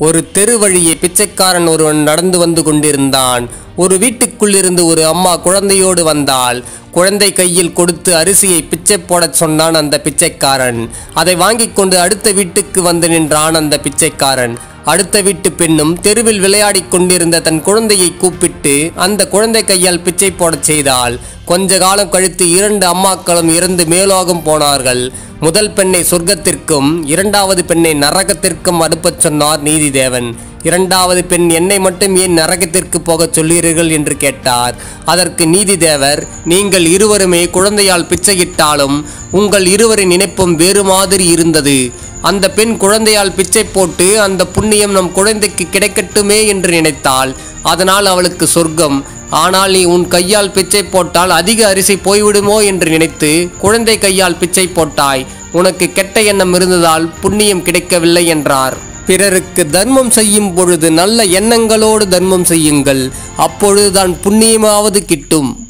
ஒரு தெரு வழியே பிச்சைக்காரன் ஒருவன் நடந்து வந்து கொண்டிருந்தான் ஒரு வீட்டுக்குள்ளிருந்து ஒரு அம்மா குழந்தையோடு வந்தாள் குழந்தை கையில் கொடுத்து அரிசியை பிச்சை போடச் சொன்னான் அந்த பிச்சைக்காரன் அதை வாங்கிக் கொண்டு அடுத்த வீட்டுக்கு வந்து நின்றான் அந்த பிச்சைக்காரன் அடுத்த வீட்டு பெண்ணும் தெருவில் விளையாடிக் கொண்டிருந்த தன் குழந்தையை கூப்பிட்டு அந்த குழந்தை கையால் பிச்சை போடச் செய்தாள் கொஞ்ச காலம் கழித்து இரண்டு அம்மாக்களும் இறந்து மேலோகம் போனார்கள் முதல் பெண்ணை சொர்க்கத்திற்கும் இரண்டாவது பெண்ணை நரகத்திற்கும் அனுப்பச் சொன்னார் நீதிதேவன் இரண்டாவது பெண் என்னை மட்டும் ஏன் நரகத்திற்கு போகச் சொல்லீர்கள் என்று கேட்டார் அதற்கு நீதிதேவர் நீங்கள் இருவருமே குழந்தையால் பிச்சையிட்டாலும் உங்கள் இருவரின் நினைப்பும் வேறு மாதிரி இருந்தது அந்த பெண் குழந்தையால் பிச்சை போட்டு அந்த புண்ணியம் நம் குழந்தைக்கு கிடைக்கட்டுமே என்று நினைத்தாள் அதனால் அவளுக்கு சொர்க்கம் ஆனால் நீ உன் கையால் பிச்சை போட்டால் அதிக அரிசி போய்விடுமோ என்று நினைத்து குழந்தை கையால் பிச்சை போட்டாய் உனக்கு கெட்ட எண்ணம் இருந்ததால் புண்ணியம் கிடைக்கவில்லை என்றார் பிறருக்கு தர்மம் செய்யும் பொழுது நல்ல எண்ணங்களோடு தர்மம் செய்யுங்கள் அப்பொழுதுதான் புண்ணியமாவது கிட்டும்